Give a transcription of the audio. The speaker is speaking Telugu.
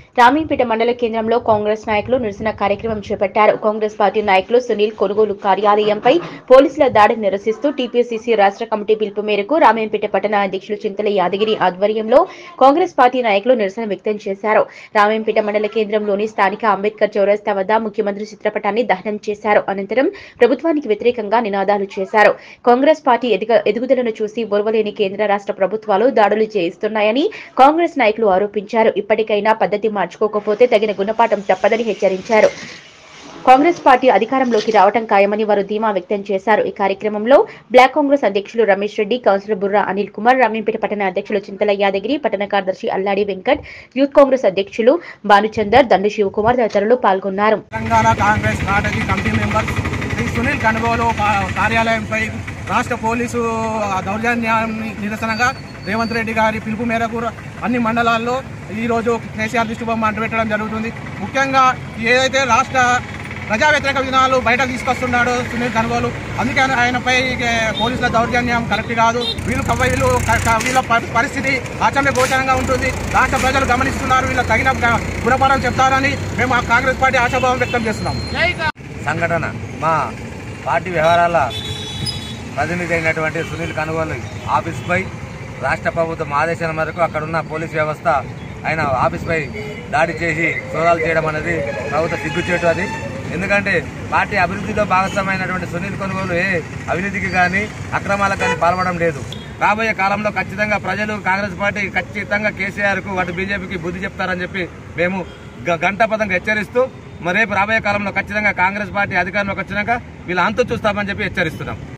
రామీపేట మండల కేంద్రంలో కాంగ్రెస్ నాయకులు నిరసన కార్యక్రమం చేపట్టారు కాంగ్రెస్ పార్టీ నాయకులు సునీల్ కొనుగోలు కార్యాలయంపై పోలీసుల దాడిని నిరసిస్తూ టీపీసీసీ రాష్ట్ర కమిటీ పిలుపు మేరకు రామేంపేట పట్టణ అధ్యక్షులు చింతల యాదగిరి ఆధ్వర్యంలో కాంగ్రెస్ పార్టీ నాయకులు నిరసన వ్యక్తం చేశారు రామేంపేట మండల కేంద్రంలోని స్థానిక అంబేద్కర్ చౌరస్తా వద్ద ముఖ్యమంత్రి చిత్రపటాన్ని దహనం చేశారు అనంతరం ప్రభుత్వానికి వ్యతిరేకంగా నినాదాలు చేశారు కాంగ్రెస్ పార్టీ ఎదుగ- ఎదుగుదలను చూసి ఓర్వలేని కేంద్ర రాష్ట్ర ప్రభుత్వాలు దాడులు చేయిస్తున్నాయని కాంగ్రెస్ నాయకులు ఆరోపించారు ఇప్పటికైనా పద్ధతి మార్చుకోకపోతే తగిన గుణపాఠం తప్పదని హెచ్చరించారు కాంగ్రెస్ పార్టీ అధికారంలోకి రావటం ఖాయమని వారు ధీమా వ్యక్తం చేశారు ఈ కార్యక్రమంలో బ్లాక్ కాంగ్రెస్ అధ్యక్షులు రమేష్ రెడ్డి కౌన్సిలర్ బుర్రా అనిల్ కుమార్ రామీంపేట పట్టణ అధ్యక్షులు చింతల యాదగిరి పట్టణ కార్యదర్శి అల్లాడి వెంకట్ యూత్ కాంగ్రెస్ అధ్యక్షులు భానుచందర్ దండు శివకుమార్ తదితరులు పాల్గొన్నారు Telangana Congress strategy committee member Shri Sunil Kanugolu పా- కార్యాలయంపై రాష్ట్ర పోలీసు దౌర్జన్యాన్ని నిరసనగా రేవంత్ రెడ్డి గారి పిలుపు మేరకు అన్ని మండలాల్లో ఈరోజు కేసీఆర్ దిష్టి బొమ్మ అంటపెట్టడం జరుగుతుంది ముఖ్యంగా ఏదైతే రాష్ట్ర ప్రజా వ్యతిరేక విధానాలు బయటకు తీసుకొస్తున్నాడు సునీల్ కనుగోలు అందుకే ఆయన- ఆయనపై ఏ, పోలీసుల దౌర్జన్యం కరెక్ట్ కాదు వీళ్ళు కవ్వ వీళ్ళు క- క- వీళ్ళ ప- పరిస్థితి ఆచమ్య గోచరంగా ఉంటుంది రాష్ట్ర ప్రజలు గమనిస్తున్నారు వీళ్ళ తగిన గ- గుణపాఠం చెప్తారని మేము ఆ కాంగ్రెస్ పార్టీ ఆశాభావం వ్యక్తం చేస్తున్నాం సంఘటన మా పార్టీ వ్యవహారాల ప్రతినిధి అయినటువంటి సునీల్ కనుగోలు ఆఫీస్పై రాష్ట్ర ప్రభుత్వం ఆదేశాల మేరకు అక్కడున్న పోలీస్ వ్యవస్థ ఆయన ఆఫీస్పై దాడి చేసి సోదాలు చేయడం అనేది ప్రభుత్వ సిగ్గుచేటు అది ఎందుకంటే పార్టీ అభివృద్ధిలో భాగస్వామైనటువంటి సునీల్ కొనుగోలు ఏ అవినీతికి కానీ అక్రమాలకు కానీ పాల్పడడం లేదు రాబోయే కాలంలో ఖచ్చితంగా ప్రజలు కాంగ్రెస్ పార్టీ ఖచ్చితంగా కేసీఆర్కు వాటి బీజేపీకి బుద్ధి చెప్తారని చెప్పి మేము గ- గంటాపదంగా హెచ్చరిస్తూ మరి రేపు రాబోయే కాలంలో ఖచ్చితంగా కాంగ్రెస్ పార్టీ అధికారంలోకి వచ్చినాక వీళ్ళ అంతు చూస్తామని చెప్పి హెచ్చరిస్తున్నాం